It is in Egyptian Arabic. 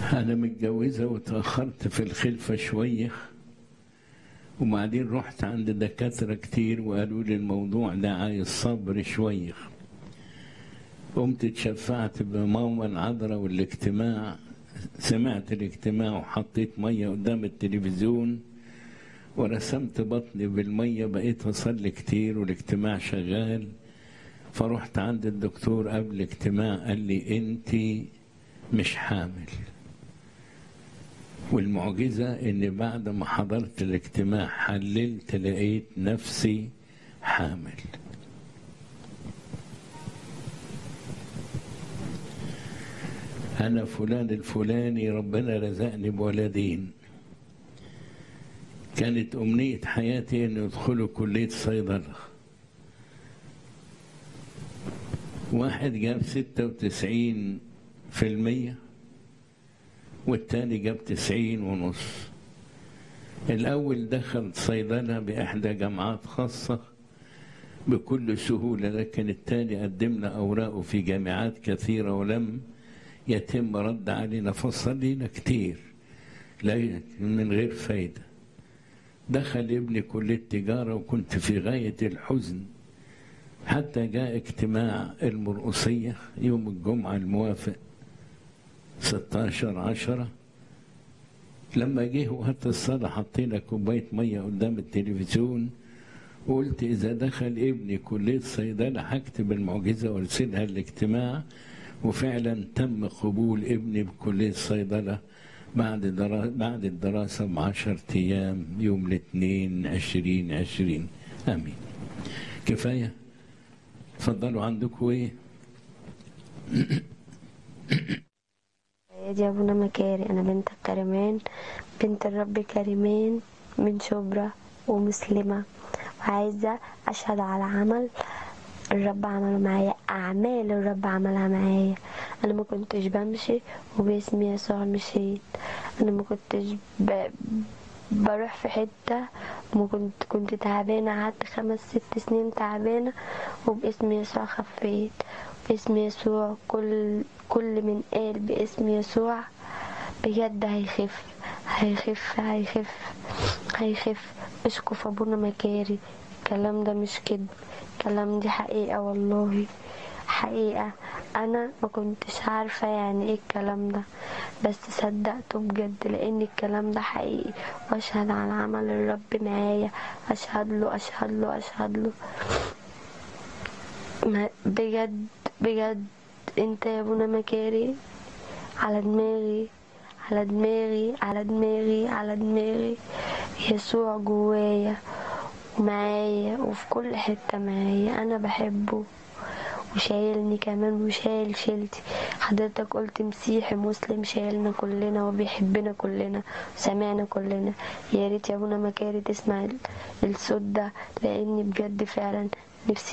أنا متجوزة وتأخرت في الخلفة شوية وبعدين رحت عند دكاترة كتير وقالوا لي الموضوع ده عايز صبر شوية قمت اتشفعت بماما العذراء والاجتماع سمعت الاجتماع وحطيت مية قدام التلفزيون ورسمت بطني بالمية بقيت أصلي كتير والاجتماع شغال فرحت عند الدكتور قبل الاجتماع قال لي انت مش حامل والمعجزة ان بعد ما حضرت الاجتماع حللت لقيت نفسي حامل أنا فلان الفلاني ربنا رزقني بولدين كانت أمنية حياتي أن يدخلوا كلية صيدلة واحد جاب ستة وتسعين في المية والتاني جاب تسعين ونص الأول دخل صيدلة بإحدى جامعات خاصة بكل سهولة لكن التاني قدمنا أوراقه في جامعات كثيرة ولم يتم رد علينا فصلينا كتير لا من غير فايدة دخل ابني كلية تجارة وكنت في غاية الحزن حتى جاء اجتماع المرقصية يوم الجمعة الموافق 16 عشرة لما جه وقت الصلاة حطينا كوباية مية قدام التلفزيون وقلت إذا دخل ابني كلية صيدلة هكتب المعجزة وارسلها الاجتماع وفعلا تم قبول ابني بكلية صيدلة بعد درا... بعد الدراسة بعشرة أيام يوم الاثنين عشرين عشرين آمين كفاية تفضلوا عندكم إيه يا أبونا مكاري أنا بنت كريمان بنت الرب كريمان من شبرا ومسلمة وعايزة أشهد على عمل الرب عمله معايا أعمال الرب عملها معايا أنا ما كنتش بمشي وباسم يسوع مشيت أنا ما كنتش ب... بروح في حتة وما كنت كنت تعبانة قعدت خمس ست سنين تعبانة وباسم يسوع خفيت باسم يسوع كل كل من قال باسم يسوع بجد هيخف هيخف هيخف هيخف اشكف ابونا مكاري الكلام ده مش كده الكلام دي حقيقة والله حقيقة أنا ما كنتش عارفة يعني إيه الكلام ده بس صدقته بجد لأن الكلام ده حقيقي وأشهد على عمل الرب معايا أشهد له أشهد له أشهد له بجد بجد أنت يا أبونا مكاري على دماغي على دماغي على دماغي على دماغي يسوع جوايا ومعايا وفي كل حتة معايا أنا بحبه وشايلني كمان وشايل شيلتي حضرتك قلت مسيحي مسلم شايلنا كلنا وبيحبنا كلنا وسامعنا كلنا يا ريت يا ابونا مكاري تسمع الصوت ده لاني بجد فعلا نفسي